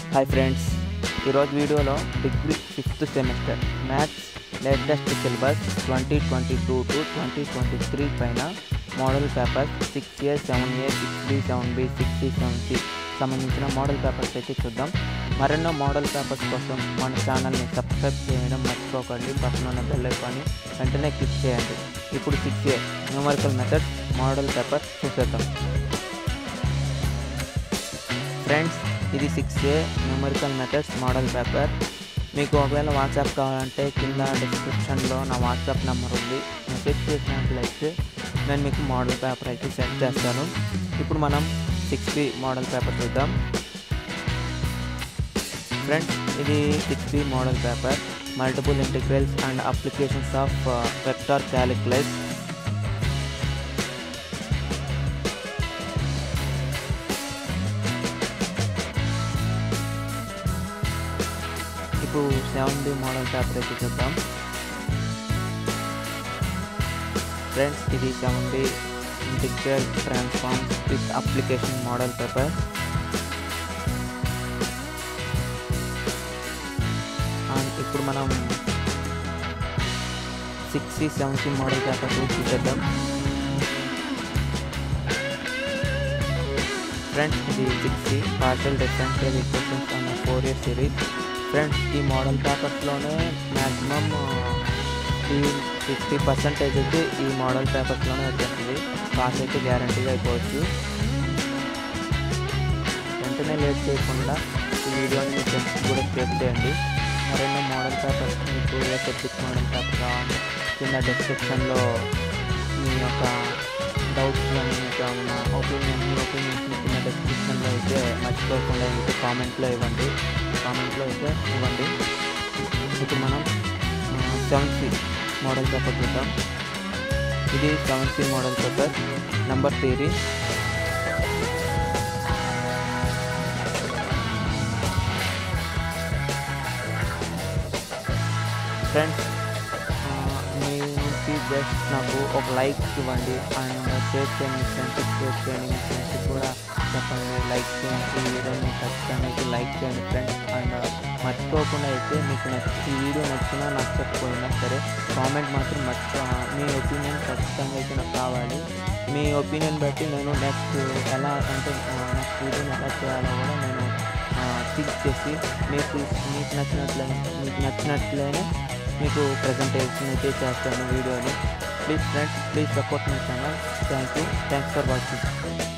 hi friends ఈరోజు వీడియోలో degree fifth semester maths latest syllabus twenty twenty two to twenty twenty three పైన model papers six A seven A six B seven B six C seven C సంబంధించిన model papers అయితే చూద్దాం మరెన్నో model papers కోసం మన ఛానల్ని subscribe చేయడం మర్చిపోకండి పక్కన ఉన్న బెల్ ఐకాన్ని వెంటనే క్లిక్ చేయండి ఇప్పుడు six A numerical method model paper చూసేద్దాం ఫ్రెండ్స్ ఇది six A numerical methods model paper మీకు ఒకవేళ వాట్సాప్ కావాలంటే కింద డిస్క్రిప్షన్లో నా వాట్సాప్ నెంబర్ ఉంది మెసేజ్ చేసినట్లయితే నేను మీకు మోడల్ పేపర్ అయితే సెండ్ చేస్తాను ఇప్పుడు మనం సిక్స్ బి మోడల్ పేపర్ చూద్దాం ఫ్రెండ్స్ ఇది six B model paper multiple integrals and applications of vector calculus ఇప్పుడు సెవెన్ బి మోడల్ పేపర్ అయితే చూద్దాం ఫ్రెండ్స్ ఇది seven B integral transforms with application model paper and ఇప్పుడు మనం six C seven C model paper చూసేద్దాం friends ఇది six C partial differential equations అన్న Fourier series friends ఈ మోడల్ పేపర్స్లోనే మ్యాక్సిమం ఈ ఫిఫ్టీ పర్సెంటేజ్ అయితే ఈ మోడల్ పేపర్స్లోనే వచ్చేస్తుంది పాస్ అయితే గ్యారంటీగా అయిపోవచ్చు వెంటనే లేట్ చేయకుండా ఈ వీడియోని మీ ఫ్రెండ్స్ కూడా షేర్ చేయండి మరెన్నో మోడల్ పేపర్స్ మీకు ఏ సబ్జెక్ట్ మోడల్ పేపర్ కావాలి కింద డిస్క్రిప్షన్లో మీ యొక్క డౌట్స్ కానీ ఇంకా మన ఒపీనియన్ మీ ఒపీనియన్స్ని కింద డిస్క్రిప్షన్లో అయితే మర్చిపోకుండా అయితే కామెంట్లో ఇవ్వండి కామెంట్లో అయితే ఇవ్వండి ఇప్పుడు మనం సెవెన్ సి మోడల్ పేపర్ చూద్దాం ఇది seven C model paper number theory friends మీ నుంచి జస్ట్ నాకు ఒక లైక్ ఇవ్వండి అండ్ షేర్ చేయండి ఫ్రెండ్స్కి షేర్ చేయండి మీ ఫ్రెండ్స్కి కూడా చెప్పండి లైక్ చేయండి ఈ వీడియోని మీకు ఖచ్చితంగా అయితే లైక్ చేయండి ఫ్రెండ్స్ అండ్ మర్చిపోకుండా అయితే మీకు నచ్చ ఈ వీడియో నచ్చినా నచ్చకపోయినా సరే కామెంట్ మాత్రం మర్చిపో మీ ఒపీనియన్ ఖచ్చితంగా అయితే నాకు కావాలి మీ ఒపీనియన్ బట్టి నేను నెక్స్ట్ ఎలా అంటే నెక్స్ట్ వీడియోని ఎలా చేయాలో కూడా నేను థింక్ చేసి మీకు మీకు నచ్చినట్లయినా మీకు నచ్చినట్లయినా మీకు ప్రజెంటేషన్ అయితే చేస్తాను వీడియోని please friends please support my channel thank you thanks for watching